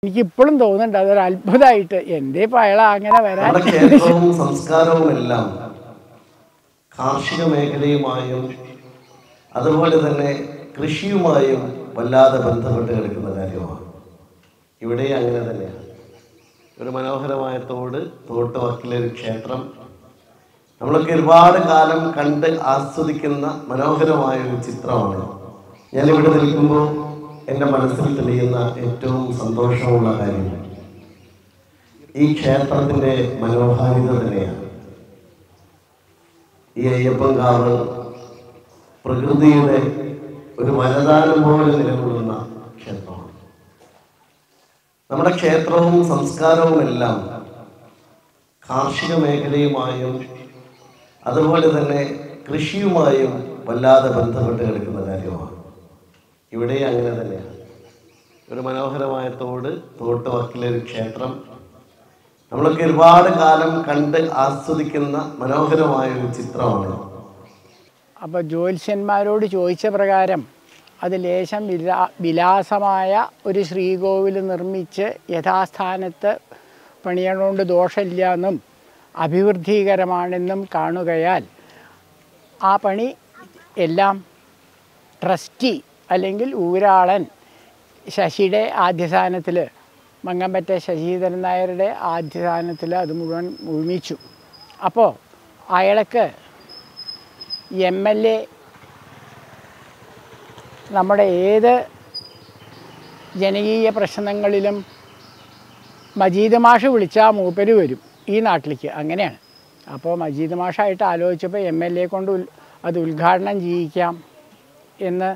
എനിക്ക് ഇപ്പോഴും തോന്നുന്നുണ്ട് അതൊരു അത്ഭുതമായിട്ട് എന്തേ ഇപ്പം അയാൾ അങ്ങനെ വരാൻ നമ്മുടെ ക്ഷേത്രവും സംസ്കാരവും എല്ലാം കാർഷിക മേഖലയുമായും അതുപോലെ തന്നെ കൃഷിയുമായും വല്ലാതെ ബന്ധപ്പെട്ട് കിടക്കുന്ന കാര്യമാണ് ഇവിടെ അങ്ങനെ തന്നെയാണ് ഒരു മനോഹരമായ തോട് തോട്ട് വക്കിലെ ഒരു ക്ഷേത്രം നമ്മളൊക്കെ ഒരുപാട് കാലം കണ്ട് ആസ്വദിക്കുന്ന മനോഹരമായ ഒരു ചിത്രമാണ് ഞാനിവിടെ നിൽക്കുമ്പോൾ എൻ്റെ മനസ്സിൽ തെളിയുന്ന ഏറ്റവും സന്തോഷമുള്ള കാര്യം ഈ ക്ഷേത്രത്തിൻ്റെ മനോഹാരിത തന്നെയാണ് ഈ അയ്യപ്പൻകാവ് പ്രകൃതിയുടെ ഒരു വരദാനം പോലെ നിലകൊള്ളുന്ന ക്ഷേത്രമാണ് നമ്മുടെ ക്ഷേത്രവും സംസ്കാരവും എല്ലാം കാർഷിക മേഖലയുമായും അതുപോലെ തന്നെ കൃഷിയുമായും വല്ലാതെ ബന്ധപ്പെട്ട് കിടക്കുന്ന കാര്യമാണ് ഇവിടെ അങ്ങനെ തന്നെയാണ് ഒരു മനോഹരമായ തോട് തോട്ട് വക്കിലെ ഒരു ക്ഷേത്രം നമ്മളൊക്കെ ഒരുപാട് കാലം കണ്ട് ആസ്വദിക്കുന്ന മനോഹരമായ ഒരു ചിത്രമാണ് അപ്പോൾ ജ്യോത്സ്യന്മാരോട് ചോദിച്ച പ്രകാരം അത് ലേശം വിലാ വിലാസമായ ഒരു ശ്രീകോവിൽ നിർമ്മിച്ച് യഥാസ്ഥാനത്ത് പണിയണോണ്ട് ദോഷമില്ല എന്നും അഭിവൃദ്ധികരമാണെന്നും കാണുകയാൽ ആ പണി എല്ലാം ട്രസ്റ്റി അല്ലെങ്കിൽ ഊരാളൻ ശശിയുടെ ആദ്യസ്ഥാനത്തിൽ മങ്ങമ്പറ്റ ശശിധരൻ നായരുടെ ആദ്യസ്ഥാനത്തിൽ അത് മുഴുവൻ മുഴുമിച്ചു അപ്പോൾ അയാൾക്ക് എം എൽ എ നമ്മുടെ ഏത് ജനകീയ പ്രശ്നങ്ങളിലും മജീദ് മാഷ് വിളിച്ചാൽ മൂപ്പര് വരും ഈ നാട്ടിലേക്ക് അങ്ങനെയാണ് അപ്പോൾ മജീദ് മാഷായിട്ട് ആലോചിച്ചപ്പോൾ എം എൽ എ കൊണ്ട് ഉൽ- അത് ഉദ്ഘാടനം ചെയ്യിക്കാം എന്ന്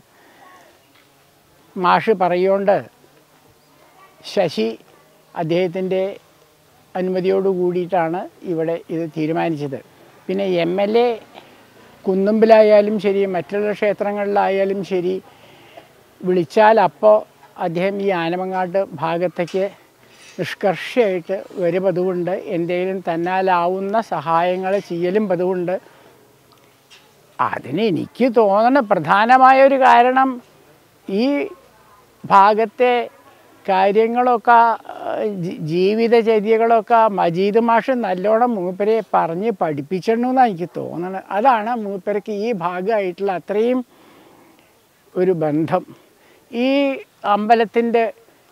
മാഷ് പറയുകൊണ്ട് ശശി അദ്ദേഹത്തിൻ്റെ അനുമതിയോട് കൂടിയിട്ടാണ് ഇവിടെ ഇത് തീരുമാനിച്ചത് പിന്നെ എം എൽ എ കുന്നുമ്പിലായാലും ശരി മറ്റുള്ള ക്ഷേത്രങ്ങളിലായാലും ശരി വിളിച്ചാൽ അപ്പോൾ അദ്ദേഹം ഈ ആനമങ്ങാട്ട് ഭാഗത്തേക്ക് നിഷ്കർഷയായിട്ട് ഒരു പതിവുണ്ട് എന്തെങ്കിലും തന്നാലാവുന്ന സഹായങ്ങൾ ചെയ്യലും പതിവുണ്ട് അതിന് എനിക്ക് തോന്നുന്ന പ്രധാനമായ ഒരു കാരണം ഈ ഭാഗത്തെ കാര്യങ്ങളൊക്കെ ആ, ജി- ജീവിതചര്യകളൊക്കെ മജീദ് മാഷ് നല്ലോണം മൂപ്പരെ പറഞ്ഞ് പഠിപ്പിച്ചിട്ടുണ്ടെന്നാണ് എനിക്ക് തോന്നുന്നത് അതാണ് മൂപ്പരക്ക് ഈ ഭാഗമായിട്ടുള്ള അത്രയും ഒരു ബന്ധം ഈ അമ്പലത്തിൻ്റെ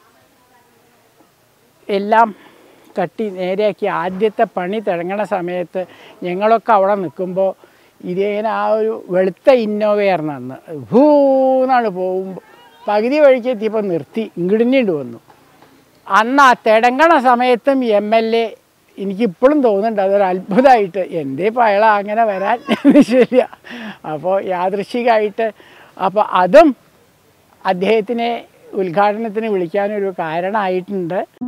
എല്ലാം തട്ടി നേരെയാക്കി ആദ്യത്തെ പണി തുടങ്ങണ സമയത്ത് ഞങ്ങളൊക്കെ അവിടെ നിൽക്കുമ്പോൾ ഇതേനെ ആ ഒരു വെളുത്ത ഇന്നോവയായിരുന്നു അന്ന് ഭൂന്നാണ് പോകുമ്പോൾ പകുതി വഴിക്ക് എത്തിയപ്പോൾ നിർത്തി ഇങ്ങിടിഞ്ഞിട്ട് വന്നു അന്ന് ആ തിടങ്ങണ സമയത്തും എം എൽ എ എനിക്കിപ്പോഴും തോന്നുന്നുണ്ട് അതൊരു അത്ഭുതമായിട്ട് എന്തേ ഇപ്പം അയാൾ അങ്ങനെ വരാൻ ശരിയാ അപ്പോൾ യാദൃശികമായിട്ട് അപ്പോൾ അതും അദ്ദേഹത്തിനെ ഉദ്ഘാടനത്തിന് വിളിക്കാനൊരു കാരണമായിട്ടുണ്ട്